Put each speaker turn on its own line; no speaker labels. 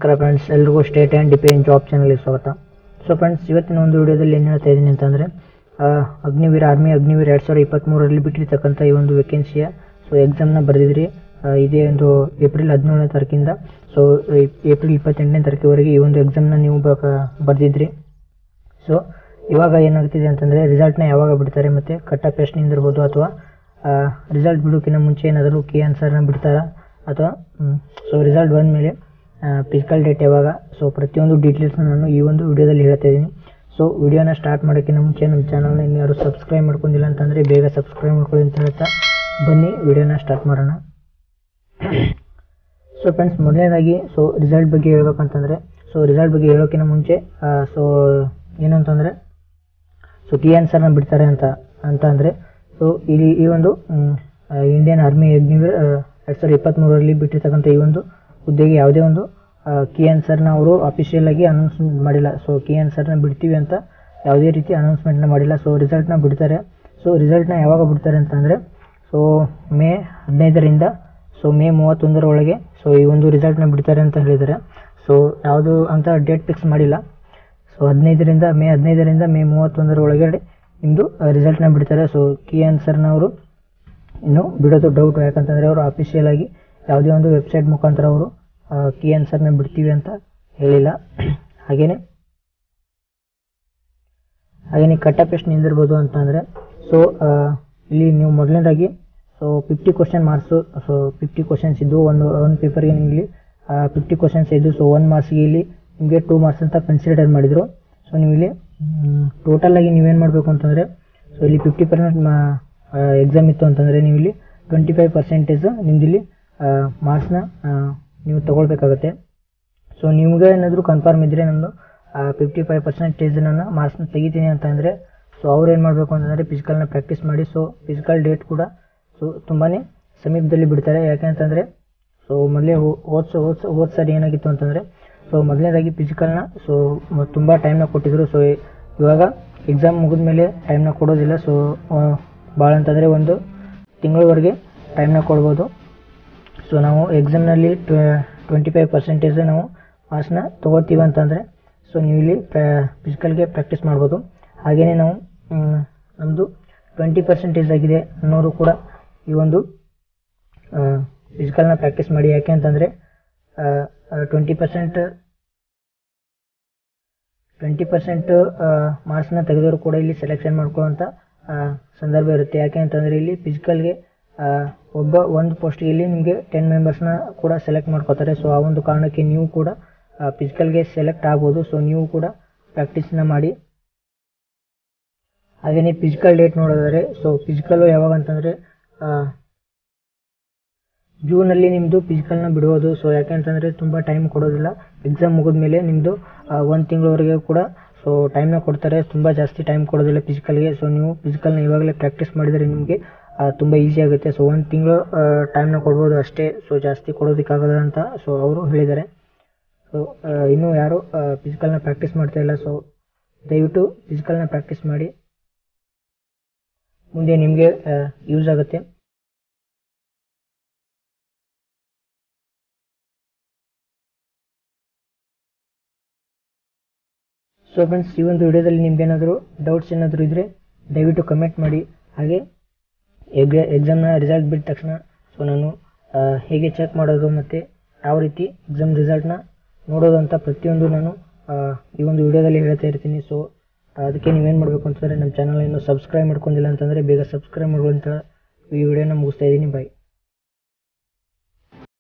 ನಮಸ್ಕಾರ ಫ್ರೆಂಡ್ಸ್ ಎಲ್ರಿಗೂ state and depend job ಚಾನಲ್ಗೆ ಸ್ವಾಗತ ಸೊ ಫ್ರೆಂಡ್ಸ್ ಇವತ್ತಿನ ಒಂದು ವಿಡಿಯೋದಲ್ಲಿ ಏನು ಹೇಳ್ತಾ ಇದ್ದೀನಿ ಅಂತಂದರೆ ಅಗ್ನಿವೀರ ಆರ್ಮಿ ಅಗ್ನಿವೀರ ಎರಡು ಸಾವಿರದ ಇಪ್ಪತ್ತ್ಮೂರರಲ್ಲಿ ಬಿಟ್ಟಿರ್ತಕ್ಕಂಥ ಈ ಒಂದು ವೇಕೆನ್ಸಿಯ ಸೊ ಎಕ್ಸಾಮ್ನ ಬರೆದಿದ್ರಿ ಇದೇ ಒಂದು ಏಪ್ರಿಲ್ ಹದಿನೇಳನೇ ತಾರೀಕಿಂದ ಸೊ ಏಪ್ರಿಲ್ ಇಪ್ಪತ್ತೆಂಟನೇ ತಾರೀಕಿವರೆಗೆ ಈ ಒಂದು ಎಕ್ಸಾಮ್ನ ನೀವು ಬರೆದಿದ್ರಿ ಸೊ ಇವಾಗ ಏನಾಗ್ತಿದೆ ಅಂತಂದರೆ ರಿಸಲ್ಟ್ನ ಯಾವಾಗ ಬಿಡ್ತಾರೆ ಮತ್ತು ಕಟ್ ಆಫ್ ಎಷ್ಟು ನಿಂದಿರ್ಬೋದು ಅಥವಾ ರಿಸಲ್ಟ್ ಬಿಡೋಕ್ಕಿಂತ ಮುಂಚೆ ಏನಾದರೂ ಕೀ ಆನ್ಸರ್ನ ಬಿಡ್ತಾರಾ ಅಥವಾ ಸೊ ರಿಸಲ್ಟ್ ಬಂದಮೇಲೆ ಫಿಸಿಕಲ್ ಡೇಟ್ ಯಾವಾಗ ಸೊ ಪ್ರತಿಯೊಂದು ಡೀಟೇಲ್ಸ್ನ ನಾನು ಈ ಒಂದು ವಿಡಿಯೋದಲ್ಲಿ ಹೇಳ್ತಾ ಇದ್ದೀನಿ ಸೊ ವಿಡಿಯೋನ ಸ್ಟಾರ್ಟ್ ಮಾಡೋಕ್ಕಿಂತ ಮುಂಚೆ ನಮ್ಮ ಚಾನಲ್ನ ಇನ್ನು ಯಾರು ಸಬ್ಸ್ಕ್ರೈಬ್ ಮಾಡ್ಕೊಂಡಿಲ್ಲ ಅಂತಂದರೆ ಬೇಗ ಸಬ್ಸ್ಕ್ರೈಬ್ ಮಾಡ್ಕೊಳ್ಳಿ ಅಂತ ಹೇಳ್ತಾ ಬನ್ನಿ ವಿಡಿಯೋನ ಸ್ಟಾರ್ಟ್ ಮಾಡೋಣ ಸೊ ಫ್ರೆಂಡ್ಸ್ ಮೊದಲನೇದಾಗಿ ಸೊ ರಿಸಲ್ಟ್ ಬಗ್ಗೆ ಹೇಳ್ಬೇಕಂತಂದರೆ ಸೊ ರಿಸಲ್ಟ್ ಬಗ್ಗೆ ಹೇಳೋಕ್ಕಿಂತ ಮುಂಚೆ ಸೊ ಏನಂತಂದರೆ ಸೊ ಕೀ ಆನ್ಸರ್ನ ಬಿಡ್ತಾರೆ ಅಂತ ಅಂತ ಅಂದರೆ ಸೊ ಇಲ್ಲಿ ಈ ಒಂದು ಇಂಡಿಯನ್ ಆರ್ಮಿ ಅಗ್ನಿವೀರ್ ಎರಡು ಸಾವಿರದ ಇಪ್ಪತ್ತ್ಮೂರರಲ್ಲಿ ಬಿಟ್ಟಿರ್ತಕ್ಕಂಥ ಈ ಒಂದು ಹುದ್ದೆಗೆ ಯಾವುದೇ ಒಂದು ಕೀ ಆನ್ಸರ್ನ ಅವರು ಅಫಿಷಿಯಲ್ ಆಗಿ ಅನೌನ್ಸ್ಮೆಂಟ್ ಮಾಡಿಲ್ಲ ಸೊ ಕೀ ಆನ್ಸರ್ನ ಬಿಡ್ತೀವಿ ಅಂತ ಯಾವುದೇ ರೀತಿ ಅನೌನ್ಸ್ಮೆಂಟ್ನ ಮಾಡಿಲ್ಲ ಸೊ ರಿಸಲ್ಟ್ನ ಬಿಡ್ತಾರೆ ಸೊ ರಿಸಲ್ಟ್ನ ಯಾವಾಗ ಬಿಡ್ತಾರೆ ಅಂತಂದರೆ ಸೊ ಮೇ ಹದಿನೈದರಿಂದ ಸೊ ಮೇ ಮೂವತ್ತೊಂದರ ಒಳಗೆ ಸೊ ಈ ಒಂದು ರಿಸಲ್ಟ್ನ ಬಿಡ್ತಾರೆ ಅಂತ ಹೇಳಿದ್ದಾರೆ ಸೊ ಯಾವುದು ಅಂತ ಡೇಟ್ ಫಿಕ್ಸ್ ಮಾಡಿಲ್ಲ ಸೊ ಹದಿನೈದರಿಂದ ಮೇ ಹದಿನೈದರಿಂದ ಮೇ ಮೂವತ್ತೊಂದರ ಒಳಗಡೆ ನಿಮ್ಮದು ರಿಸಲ್ಟ್ನ ಬಿಡ್ತಾರೆ ಸೊ ಕೀ ಆನ್ಸರ್ನ ಅವರು ಇನ್ನು ಬಿಡೋದು ಡೌಟ್ ಯಾಕಂತಂದರೆ ಅವರು ಅಫಿಷಿಯಲ್ ಆಗಿ ಯಾವುದೇ ಒಂದು ವೆಬ್ಸೈಟ್ ಮುಖಾಂತರ ಅವರು ಕೀ ಆನ್ಸರ್ನ ಬಿಡ್ತೀವಿ ಅಂತ ಹೇಳಿಲ್ಲ ಹಾಗೆಯೇ ಹಾಗೆಯೇ ಕಟ್ ಆಫ್ ಎಷ್ಟು ನಿಂದಿರ್ಬೋದು ಅಂತಂದರೆ ಸೊ ಇಲ್ಲಿ ನೀವು ಮೊದಲನೇದಾಗಿ so fifty question marks so fifty questions ಇದ್ದು ಒಂದು ಒಂದು ಪೇಪರ್ಗೆ ನಿಮಗೆ ಫಿಫ್ಟಿ ಕ್ವಶನ್ಸ್ ಇದ್ದು ಸೊ ಒನ್ ಮಾರ್ಕ್ಸ್ಗೆ ಇಲ್ಲಿ ನಿಮಗೆ ಟೂ ಮಾರ್ಕ್ಸ್ ಅಂತ ಕನ್ಸಿಡರ್ ಮಾಡಿದರು ಸೊ ನೀವು ಇಲ್ಲಿ ಟೋಟಲಾಗಿ ನೀವೇನು ಮಾಡಬೇಕು ಅಂತಂದರೆ ಸೊ ಇಲ್ಲಿ ಫಿಫ್ಟಿ ಪರ್ಸೆಂಟ್ ಎಕ್ಸಾಮ್ ಇತ್ತು ಅಂತಂದರೆ ನೀವು ಇಲ್ಲಿ ಟ್ವೆಂಟಿ ಫೈವ್ ಪರ್ಸೆಂಟೇಜ್ ನಿಮ್ದಿಲ್ಲಿ ಮಾರ್ಕ್ಸ್ನ ನೀವು ತೊಗೊಳ್ಬೇಕಾಗತ್ತೆ ಸೊ ನಿಮ್ಗೆ ಏನಾದರೂ ಕನ್ಫರ್ಮ್ ಇದ್ದರೆ ನಮ್ಮದು ಫಿಫ್ಟಿ ಫೈವ್ ಪರ್ಸೆಂಟೇಜ್ನ ಮಾರ್ಕ್ಸ್ನ ತೆಗಿತೀನಿ ಅಂತಂದರೆ ಸೊ ಅವ್ರು ಏನು ಮಾಡಬೇಕು ಅಂತಂದರೆ ಫಿಸಿಕಲ್ನ ಪ್ರಾಕ್ಟೀಸ್ ಮಾಡಿ ಸೊ ಫಿಸಿಕಲ್ ಡೇಟ್ ಕೂಡ ಸೊ ತುಂಬಾ ಸಮೀಪದಲ್ಲಿ ಬಿಡ್ತಾರೆ ಯಾಕೆ ಅಂತಂದರೆ ಸೊ ಮೊದಲೇ ಓದ್ಸೋ ಓದ್ಸೋ ಹೋದ ಸರಿ ಏನಾಗಿತ್ತು ಅಂತಂದರೆ ಸೊ ಮೊದಲನೇದಾಗಿ ಫಿಸಿಕಲ್ನ ಸೊ ತುಂಬ ಟೈಮ್ನ ಕೊಟ್ಟಿದ್ದರು ಸೊ ಇವಾಗ ಎಕ್ಸಾಮ್ ಮುಗಿದ ಮೇಲೆ ಟೈಮ್ನ ಕೊಡೋದಿಲ್ಲ ಸೊ ಭಾಳ ಅಂತಂದರೆ ಒಂದು ತಿಂಗಳವರೆಗೆ ಟೈಮ್ನ ಕೊಡ್ಬೋದು ಸೊ ನಾವು ಎಕ್ಸಾಮ್ನಲ್ಲಿ ಟ್ವೆಂಟಿ ಫೈವ್ ಪರ್ಸೆಂಟೇಜ್ ನಾವು ಮಾರ್ಕ್ಸ್ನ ತೊಗೋತೀವಿ ಅಂತಂದರೆ ಸೊ ನೀವು ಇಲ್ಲಿ ಫಿಸಿಕಲ್ಗೆ ಪ್ರಾಕ್ಟೀಸ್ ಮಾಡ್ಬೋದು ಹಾಗೆಯೇ ನಾವು ನಮ್ಮದು ಟ್ವೆಂಟಿ ಪರ್ಸೆಂಟೇಜ್ ಆಗಿದೆ ಅನ್ನೋರು ಕೂಡ ಈ ಒಂದು ಫಿಸಿಕಲ್ನ ಪ್ರಾಕ್ಟೀಸ್ ಮಾಡಿ ಯಾಕೆ ಅಂತಂದರೆ ಟ್ವೆಂಟಿ ಪರ್ಸೆಂಟ್ ಟ್ವೆಂಟಿ ಪರ್ಸೆಂಟ್ ಮಾರ್ಕ್ಸ್ನ ತೆಗೆದವರು ಕೂಡ ಇಲ್ಲಿ ಸೆಲೆಕ್ಷನ್ ಮಾಡ್ಕೊಳ್ಳೋಂಥ ಸಂದರ್ಭ ಇರುತ್ತೆ ಯಾಕೆ ಅಂತಂದರೆ ಇಲ್ಲಿ ಫಿಸಿಕಲ್ಗೆ ಒಬ್ಬ ಒಂದು ಪೋಸ್ಟ್ಗೆ ಇಲ್ಲಿ ನಿಮಗೆ ಟೆನ್ ಮೆಂಬರ್ಸ್ನ ಕೂಡ ಸೆಲೆಕ್ಟ್ ಮಾಡ್ಕೋತಾರೆ ಸೊ ಆ ಒಂದು ಕಾರಣಕ್ಕೆ ನೀವು ಕೂಡ ಫಿಸಿಕಲ್ಗೆ ಸೆಲೆಕ್ಟ್ ಆಗ್ಬೋದು ಸೊ ನೀವು ಕೂಡ ಪ್ರಾಕ್ಟೀಸ್ನ ಮಾಡಿ ಹಾಗೆಯೇ ಫಿಸಿಕಲ್ ಡೇಟ್ ನೋಡೋದಾದರೆ ಸೊ ಫಿಸಿಕಲ್ಲು ಯಾವಾಗ ಅಂತಂದರೆ ಜೂನಲ್ಲಿ ನಿಮ್ಮದು ಫಿಸಿಕಲ್ನ ಬಿಡ್ಬೋದು ಸೊ ಯಾಕೆಂತಂದರೆ ತುಂಬ ಟೈಮ್ ಕೊಡೋದಿಲ್ಲ ಎಕ್ಸಾಮ್ ಮುಗಿದ ಮೇಲೆ ನಿಮ್ಮದು ಒಂದು ತಿಂಗಳವರೆಗೆ ಕೂಡ ಸೊ ಟೈಮ್ನ ಕೊಡ್ತಾರೆ ತುಂಬ ಜಾಸ್ತಿ ಟೈಮ್ ಕೊಡೋದಿಲ್ಲ ಫಿಸಿಕಲ್ಗೆ ಸೊ ನೀವು ಫಿಸಿಕಲ್ನ ಇವಾಗಲೇ ಪ್ರಾಕ್ಟೀಸ್ ಮಾಡಿದರೆ ನಿಮಗೆ ತುಂಬ ಈಸಿ ಆಗುತ್ತೆ ಸೊ ಒಂದು ತಿಂಗಳು ಟೈಮ್ನ ಕೊಡ್ಬೋದು ಅಷ್ಟೇ ಸೊ ಜಾಸ್ತಿ ಕೊಡೋದಕ್ಕಾಗಲ್ಲ ಅಂತ ಸೊ ಅವರು ಹೇಳಿದ್ದಾರೆ ಸೊ ಇನ್ನೂ ಯಾರು ಫಿಸಿಕಲ್ನ ಪ್ರಾಕ್ಟೀಸ್ ಮಾಡ್ತಾ ಇಲ್ಲ ಸೊ ದಯವಿಟ್ಟು ಫಿಸಿಕಲ್ನ ಪ್ರಾಕ್ಟೀಸ್ ಮಾಡಿ ಮುಂದೆ ನಿಮಗೆ ಯೂಸ್ ಆಗುತ್ತೆ ಸೊ ಫ್ರೆಂಡ್ಸ್ ಈ ಒಂದು ವಿಡಿಯೋದಲ್ಲಿ ನಿಮ್ಗೇನಾದರೂ ಡೌಟ್ಸ್ ಏನಾದರೂ ಇದ್ದರೆ ದಯವಿಟ್ಟು ಕಮೆಂಟ್ ಮಾಡಿ ಹಾಗೆ ಎಗ್ ಎಕ್ಸಾಮ್ನ ರಿಸಲ್ಟ್ ಬಿಟ್ಟ ತಕ್ಷಣ ಸೊ ನಾನು ಹೇಗೆ ಚೆಕ್ ಮಾಡೋದು ಮತ್ತು ಯಾವ ರೀತಿ ಎಕ್ಸಾಮ್ ರಿಸಲ್ಟ್ನ ನೋಡೋದು ಅಂತ ಪ್ರತಿಯೊಂದು ನಾನು ಈ ಒಂದು ವಿಡಿಯೋದಲ್ಲಿ ಹೇಳ್ತಾ ಇರ್ತೀನಿ ಸೊ ಅದಕ್ಕೆ ನೀವೇನು ಮಾಡಬೇಕು ಅಂತಂದರೆ ನಮ್ಮ ಚಾನಲ್ ಇನ್ನೂ ಸಬ್ಸ್ಕ್ರೈಬ್ ಮಾಡ್ಕೊಂಡಿಲ್ಲ ಅಂತಂದರೆ ಬೇಗ ಸಬ್ಸ್ಕ್ರೈಬ್ ಮಾಡ್ಕೊಳ್ಳಿ ಅಂತ ಈ ವಿಡಿಯೋನ ಮುಗಿಸ್ತಾ ಇದ್ದೀನಿ ಬಾಯ್